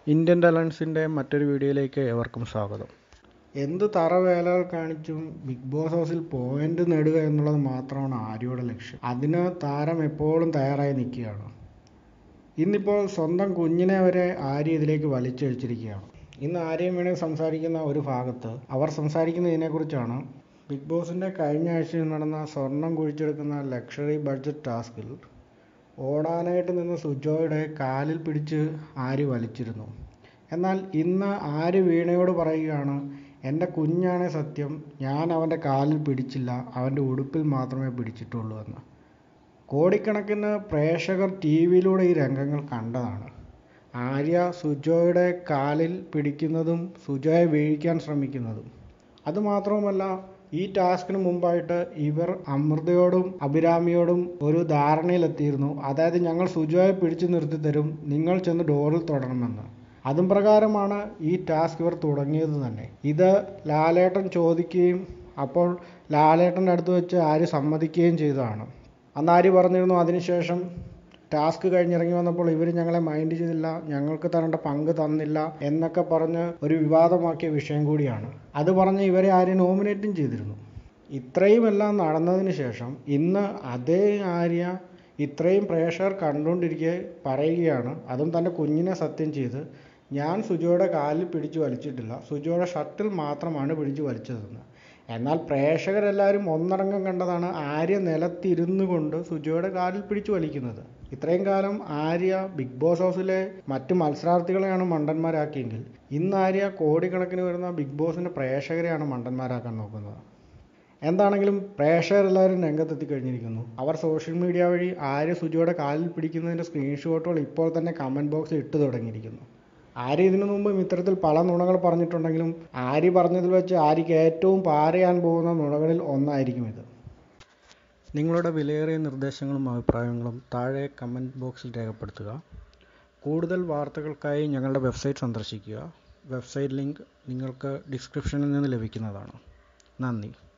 Indian ടാലൻസിൻ്റെ മറ്റൊരു വീഡിയോയിലേക്ക് ഏവർക്കും സ്വാഗതം എന്ത് തറവേലകൾ കാണിച്ചും ബിഗ് ബോസ് ഹൗസിൽ പോയിന്റ് നേടുക എന്നുള്ളത് മാത്രമാണ് ആര്യയുടെ ലക്ഷ്യം അതിന് താരം എപ്പോഴും തയ്യാറായി നിൽക്കുകയാണ് ഇന്നിപ്പോൾ സ്വന്തം കുഞ്ഞിനെ വരെ ആര്യ ഇതിലേക്ക് വലിച്ചഴിച്ചിരിക്കുകയാണ് ഇന്ന് ആര്യയും വേണേ സംസാരിക്കുന്ന ഒരു ഭാഗത്ത് അവർ സംസാരിക്കുന്നതിനെക്കുറിച്ചാണ് ബിഗ് ബോസിൻ്റെ കഴിഞ്ഞ ആഴ്ചയിൽ നടന്ന സ്വർണം കുഴിച്ചെടുക്കുന്ന ലക്ഷറി ബഡ്ജറ്റ് ടാസ്കിൽ ഓടാനായിട്ട് നിന്ന് സുജോയുടെ കാലിൽ പിടിച്ച് ആര്യ വലിച്ചിരുന്നു എന്നാൽ ഇന്ന് ആര്യ വീണയോട് പറയുകയാണ് എൻ്റെ കുഞ്ഞാണ് സത്യം ഞാൻ അവൻ്റെ കാലിൽ പിടിച്ചില്ല അവൻ്റെ ഉടുപ്പിൽ മാത്രമേ പിടിച്ചിട്ടുള്ളൂ എന്ന് കോടിക്കണക്കിന് പ്രേക്ഷകർ ടി വിയിലൂടെ ഈ രംഗങ്ങൾ കണ്ടതാണ് ആര്യ സുജോയുടെ കാലിൽ പിടിക്കുന്നതും സുജോയെ വീഴിക്കാൻ ശ്രമിക്കുന്നതും അതുമാത്രവുമല്ല ഈ ടാസ്കിന് മുമ്പായിട്ട് ഇവർ അമൃതയോടും അഭിരാമിയോടും ഒരു ധാരണയിലെത്തിയിരുന്നു അതായത് ഞങ്ങൾ സുജോയെ പിടിച്ചു നിർത്തി തരും നിങ്ങൾ ചെന്ന് ഡോറിൽ തൊടണമെന്ന് അതും പ്രകാരമാണ് ഈ ടാസ്ക് ഇവർ തുടങ്ങിയത് തന്നെ ഇത് ലാലേട്ടൻ ചോദിക്കുകയും അപ്പോൾ ലാലേട്ടൻ്റെ അടുത്ത് വെച്ച് ആര് സമ്മതിക്കുകയും ചെയ്തതാണ് അന്ന് ആര് പറഞ്ഞിരുന്നു അതിനുശേഷം ടാസ്ക് കഴിഞ്ഞിറങ്ങി വന്നപ്പോൾ ഇവർ ഞങ്ങളെ മൈൻഡ് ചെയ്തില്ല ഞങ്ങൾക്ക് തരേണ്ട പങ്ക് തന്നില്ല എന്നൊക്കെ പറഞ്ഞ് ഒരു വിവാദമാക്കിയ വിഷയം കൂടിയാണ് അത് പറഞ്ഞ് ഇവരെ ആര്യ നോമിനേറ്റും ചെയ്തിരുന്നു ഇത്രയും എല്ലാം നടന്നതിന് ശേഷം ഇന്ന് അതേ ആര്യ ഇത്രയും പ്രേക്ഷകർ കണ്ടുകൊണ്ടിരിക്കെ പറയുകയാണ് അതും തൻ്റെ കുഞ്ഞിനെ സത്യം ചെയ്ത് ഞാൻ സുജോയുടെ കാലിൽ പിടിച്ചു വലിച്ചിട്ടില്ല സുജോയുടെ ഷർട്ടിൽ മാത്രമാണ് പിടിച്ചു വലിച്ചതെന്ന് എന്നാൽ പ്രേക്ഷകരെല്ലാവരും ഒന്നടങ്കം കണ്ടതാണ് ആര്യ നിലത്തിരുന്നു കൊണ്ട് സുജോയുടെ കാലിൽ പിടിച്ചു വലിക്കുന്നത് ഇത്രയും കാലം ആര്യ ബിഗ് ബോസ് ഹൗസിലെ മറ്റു മത്സരാർത്ഥികളെയാണ് മണ്ടന്മാരാക്കിയെങ്കിൽ ഇന്ന് ആര്യ കോടിക്കണക്കിന് വരുന്ന ബിഗ് ബോസിൻ്റെ പ്രേക്ഷകരെയാണ് മണ്ടന്മാരാക്കാൻ നോക്കുന്നത് എന്താണെങ്കിലും പ്രേക്ഷകരെല്ലാവരും രംഗത്തെത്തി കഴിഞ്ഞിരിക്കുന്നു അവർ സോഷ്യൽ മീഡിയ വഴി ആര്യ സുജോയുടെ കാലിൽ പിടിക്കുന്നതിൻ്റെ സ്ക്രീൻഷോട്ടുകൾ ഇപ്പോൾ തന്നെ കമൻറ്റ് ബോക്സിൽ ഇട്ട് തുടങ്ങിയിരിക്കുന്നു ആര്യ ഇതിനു മുമ്പും ഇത്തരത്തിൽ പല നുണകൾ പറഞ്ഞിട്ടുണ്ടെങ്കിലും ആര്യ പറഞ്ഞതിൽ വെച്ച് ആര്യക്ക് ഏറ്റവും പാരയാൻ പോകുന്ന നുണകളിൽ ഒന്നായിരിക്കും ഇത് നിങ്ങളുടെ വിലയേറിയ നിർദ്ദേശങ്ങളും അഭിപ്രായങ്ങളും താഴെ കമൻറ്റ് ബോക്സിൽ രേഖപ്പെടുത്തുക കൂടുതൽ വാർത്തകൾക്കായി ഞങ്ങളുടെ വെബ്സൈറ്റ് സന്ദർശിക്കുക വെബ്സൈറ്റ് ലിങ്ക് നിങ്ങൾക്ക് ഡിസ്ക്രിപ്ഷനിൽ നിന്ന് ലഭിക്കുന്നതാണ് നന്ദി